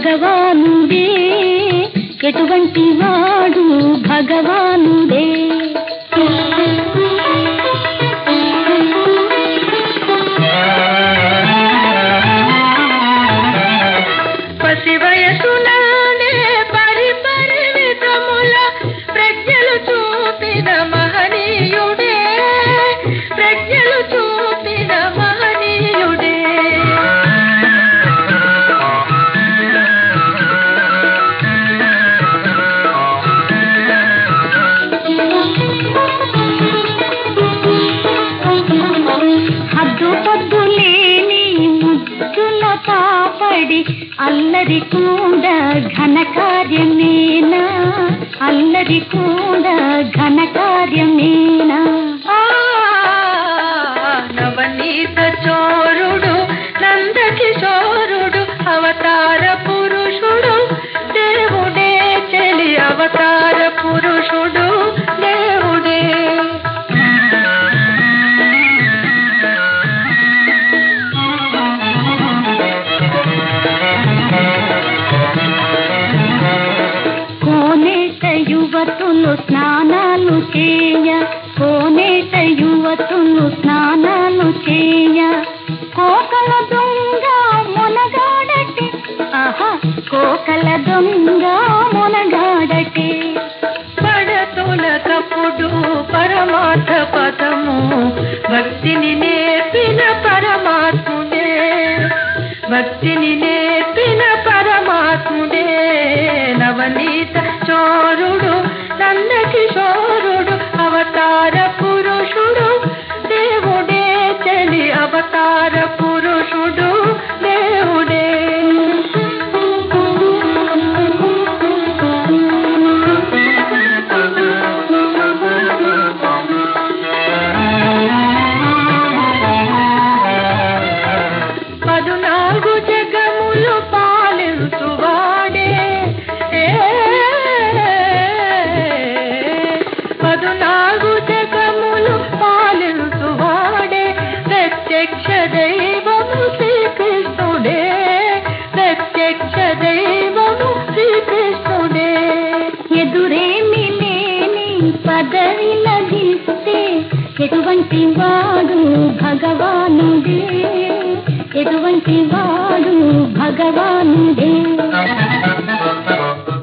భగవానుడే ఎటువంటి వాడు భగవానుడే పసి వయసులోనే పరిపరిమితముల ప్రజ్ఞలు చూపిన మహనీయుడే ప్రజ్ఞలు చూపిన మహనీయుడే హద్దు పొద్దు లేని ముద్దుల పాపడి అల్లరి కూడా ఘన కార్యమేనా అల్లరి కూడా ఘన కార్యమేనా ఆ, నవనీత చోరుడు నందకిశోరుడు అవతార పురుషుడు దేవుడే చెలి అవతార పురుషుడు దేవుడే కోనేట యువతులు స్నానాలు చేయ కోనేట యువతులు స్నానాలు చేయ కోకల దొంగ మొనగాడటి ఆహా కోకల దొంగ మొనగాడటి పడతుల తప్పుడు పరమార్థ పదము భక్తిని నేర్పిన పరమాత్ముడే భక్తిని నేర్పిన పరమాత్ముడే నవనీత చోరుడు నందకిశోరుడు అవతార పురుషుడు దేవుడే చలి అవతార పురుషుడు దేవుడే పదునాలుగు జగములు పాలించువాడే ఏ, పదునాలుగు జగములు పాలించువాడే ప్రత్యక్ష దైవము శ్రీకృష్ణుడే ప్రత్యక్ష దైవము శ్రీకృష్ణుడే ఎదురేమి లేని పదవి లభిస్తే ఎటువంటి వాడు భగవానుడే ఎటువంటి వాడు భగవానుడే